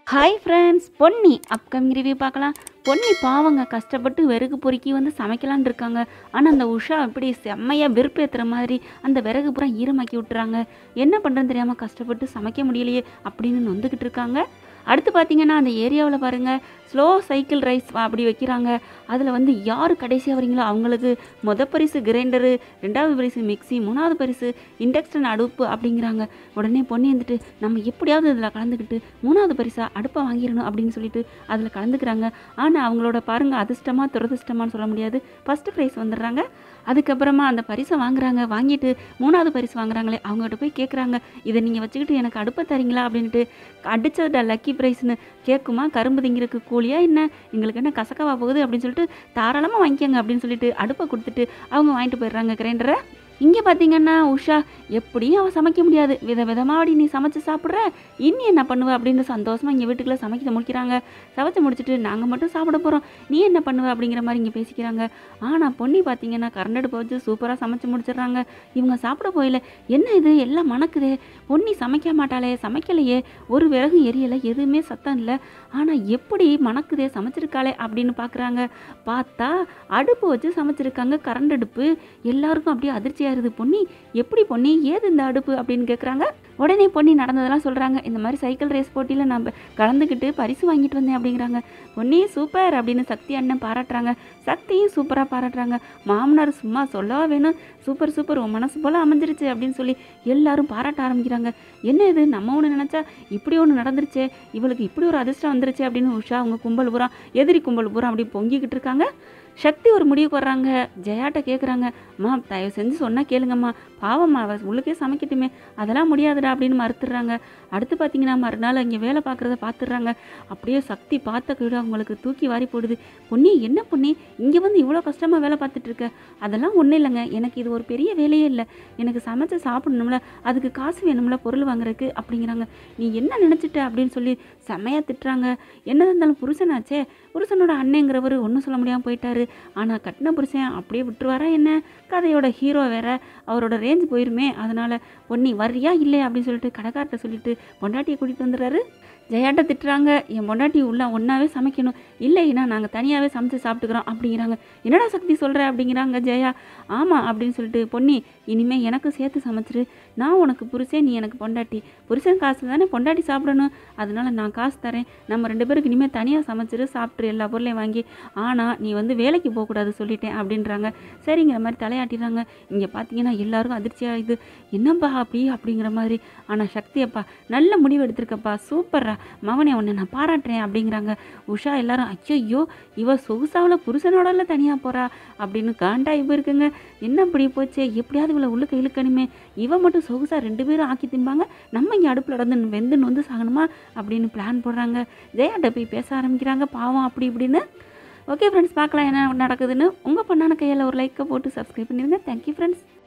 hi friends Ponni upcoming review பார்க்கலாம் பொன்னி பாவங்க கஷ்டப்பட்டு விறகு பொறுக்கி வந்து சமைக்கலான் இருக்காங்க ஆனால் அந்த உஷா அப்படி செம்மையாக வெறுப்பேற்றுற மாதிரி அந்த விறகு பூரா ஈரமாக்கி விட்டுறாங்க என்ன பண்ணுறதுன்னு தெரியாமல் கஷ்டப்பட்டு சமைக்க முடியலையே அப்படின்னு நொந்துக்கிட்டு இருக்காங்க அடுத்து பார்த்தீங்கன்னா அந்த ஏரியாவில் பாருங்கள் ஸ்லோ சைக்கிள் ரைஸ் அப்படி வைக்கிறாங்க அதில் வந்து யார் கடைசியாக வரீங்களோ அவங்களுக்கு மொத பரிசு கிரைண்டரு ரெண்டாவது பரிசு மிக்ஸி மூணாவது பரிசு இண்டக்ஷன் அடுப்பு அப்படிங்கிறாங்க உடனே பொண்ணு வந்துட்டு நம்ம எப்படியாவது இதில் கலந்துக்கிட்டு மூணாவது பரிசா அடுப்பை வாங்கிடணும் அப்படின்னு சொல்லிட்டு அதில் கலந்துக்கிறாங்க ஆனால் அவங்களோட பாருங்க அதிர்ஷ்டமா துரதிர்ஷ்டமான்னு சொல்ல முடியாது ஃபஸ்ட்டு ப்ரைஸ் வந்துடுறாங்க அதுக்கப்புறமா அந்த பரிசை வாங்குறாங்க வாங்கிட்டு மூணாவது பரிசு வாங்குறாங்களே அவங்ககிட்ட போய் கேட்குறாங்க இதை நீங்கள் வச்சுக்கிட்டு எனக்கு அடுப்பை தரீங்களா அப்படின்ட்டு அடிச்சதுடா லக்கி ப்ரைஸ்னு கேட்குமா கரும்பு திங்கிறதுக்கு கூலியா என்ன எங்களுக்கு என்ன கசக்கவா போகுது அப்படின்னு சொல்லிட்டு தாராளமாக வாங்கிக்கோங்க அப்படின்னு சொல்லிட்டு அடுப்பை கொடுத்துட்டு அவங்க வாங்கிட்டு போயிடுறாங்க கிரைண்டரை இங்கே பார்த்தீங்கன்னா உஷா எப்படியும் அவள் சமைக்க முடியாது வித விதமாடி நீ சமைச்சு சாப்பிட்ற இனி என்ன பண்ணுவ அப்படின்னு சந்தோஷமாக இங்கே வீட்டுக்குள்ளே சமைக்க முடிக்கிறாங்க சமைச்சு முடிச்சுட்டு நாங்கள் மட்டும் சாப்பிட போகிறோம் நீ என்ன பண்ணுவ அப்படிங்கிற மாதிரி இங்கே பேசிக்கிறாங்க ஆனால் பொன்னி பார்த்தீங்கன்னா கரண்ட் அடுப்பை வச்சு சூப்பராக சமைச்சு முடிச்சிடுறாங்க இவங்க சாப்பிட போயில என்ன இது எல்லாம் மணக்குதே பொன்னி சமைக்க மாட்டாளே சமைக்கலையே ஒரு விறகு எரியலை எதுவுமே சத்தம் இல்லை ஆனால் எப்படி மணக்குதே சமைச்சிருக்காளே அப்படின்னு பார்க்குறாங்க பார்த்தா அடுப்பு வச்சு சமைச்சிருக்காங்க கரண்ட் அடுப்பு எல்லாருக்கும் அப்படியே அதிர்ச்சியாக இருக்குது பொன்னி எப்படி பொன்னி ஏது இந்த அடுப்பு அப்படின்னு கேட்குறாங்க உடனே பொன்னி நடந்ததெல்லாம் சொல்கிறாங்க இந்த மாதிரி சைக்கிள் ரேஸ் போட்டியில் நம்ம கலந்துக்கிட்டு பரிசு வாங்கிட்டு வந்தேன் அப்படிங்கிறாங்க பொன்னி சூப்பர் அப்படின்னு சக்தி அண்ணன் பாராட்டுறாங்க சக்தியும் சூப்பராக பாராட்டுறாங்க மாமனார் சும்மா சொல்லவா வேணும் சூப்பர் சூப்பர் உன் மனசு போல் அமைஞ்சிருச்சு அப்படின்னு சொல்லி எல்லாரும் பாராட்ட ஆரம்பிக்கிறாங்க என்ன இது நம்ம ஒன்று நினச்சா இப்படி ஒன்று நடந்துருச்சே இவளுக்கு இப்படி ஒரு அதிர்ஷ்டம் வந்துருச்சு அப்படின்னு உஷா அவங்க கும்பல் பூரா எதிரி கும்பல் பூரா அப்படி பொங்கிக்கிட்டு இருக்காங்க சக்தி ஒரு முடிவுக்கு வர்றாங்க ஜெயாட்ட கேட்குறாங்க அம்மா தயவு செஞ்சு சொன்னால் கேளுங்கம்மா பாவம்மா அவ உள்ளுக்கே சமைக்கட்டுமே அதெல்லாம் முடியாதுடா அப்படின்னு மறுத்துடுறாங்க அடுத்து பார்த்தீங்கன்னா மறுநாள் இங்கே வேலை பார்க்குறத பார்த்துடுறாங்க அப்படியே சக்தி பார்த்த கீழே அவங்களுக்கு தூக்கி வாரி போடுது பொன்னி என்ன பொன்னி இங்கே வந்து இவ்வளோ கஷ்டமாக வேலை பார்த்துட்டு இருக்க அதெல்லாம் ஒன்றும் இல்லைங்க எனக்கு இது ஒரு பெரிய வேலையே இல்லை எனக்கு சமைச்சு சாப்பிடணும்ல அதுக்கு காசு வேணும்ல பொருள் வாங்குறதுக்கு அப்படிங்கிறாங்க நீ என்ன நினச்சிட்ட அப்படின்னு சொல்லி செம்மையாக திட்டுறாங்க என்னதான் இருந்தாலும் புருஷனாச்சே புருஷனோட அண்ணங்கிறவர் ஒன்றும் சொல்ல முடியாமல் போயிட்டாரு ஆனால் கட்டின புருஷன் அப்படியே விட்டுருவாரா என்ன கதையோட ஹீரோ வேற அவரோட ரேஞ்ச் போயிருமே அதனால் பொன்னி வர்றியா இல்லை அப்படின்னு சொல்லிட்டு கடைக்கார்ட்ட சொல்லிட்டு பொண்டாட்டியை கூட்டிகிட்டு வந்துடுறாரு ஜெயாட்ட திட்டுறாங்க என் பொண்டாட்டி உள்ள ஒன்றாவே சமைக்கணும் இல்லைன்னா நாங்கள் தனியாகவே சமைச்சு சாப்பிட்டுக்கிறோம் அப்படிங்கிறாங்க என்னடா சக்தி சொல்கிற அப்படிங்கிறாங்க ஜெயா ஆமாம் அப்படின்னு சொல்லிட்டு பொன்னி இனிமேல் எனக்கு சேர்த்து சமைச்சிரு நான் உனக்கு புருஷன் நீ எனக்கு பொண்டாட்டி புருஷன் காசு தானே பொண்டாட்டி சாப்பிடணும் அதனால நான் காசு தரேன் நம்ம ரெண்டு பேருக்கு இனிமேல் தனியாக சமைச்சிரு சாப்பிட்ரு எல்லா பொருளையும் வாங்கி ஆனால் நீ வந்து வேலைக்கு போகக்கூடாது சொல்லிட்டேன் அப்படின்றாங்க சரிங்கிற மாதிரி தலையாட்டிடுறாங்க இங்கே பார்த்தீங்கன்னா எல்லாருக்கும் அதிர்ச்சியாக இது என்னப்பா அப்படி அப்படிங்கிற மாதிரி ஆனால் சக்தி அப்பா நல்ல முடிவு எடுத்திருக்கப்பா சூப்பரா மவனே உன்னை நான் பாராட்டுறேன் அப்படிங்கிறாங்க உஷா எல்லாரும் ஐயோ இவ சொகுசாவில் புருஷனோடல தனியாக போகிறா அப்படின்னு காண்டாகி போயிருக்குங்க என்ன இப்படி போச்சே எப்படியாவது இவளை உள்ளுக்க இழுக்கணுமே இவ மட்டும் சொகுசா ரெண்டு பேரும் ஆக்கி திம்பாங்க நம்ம இங்கே அடுப்பில் நடந்து வெந்துன்னு வந்து சாகணுமா அப்படின்னு பிளான் போடுறாங்க ஜெயாட்ட போய் பேச ஆரம்பிக்கிறாங்க பாவம் அப்படி இப்படின்னு ஓகே ஃப்ரெண்ட்ஸ் பார்க்கலாம் என்ன நடக்குதுன்னு உங்கள் பண்ணான கையில் ஒரு லைக்கை போட்டு சப்ஸ்கிரைப் பண்ணிடுங்க தேங்க்யூ ஃப்ரெண்ட்ஸ்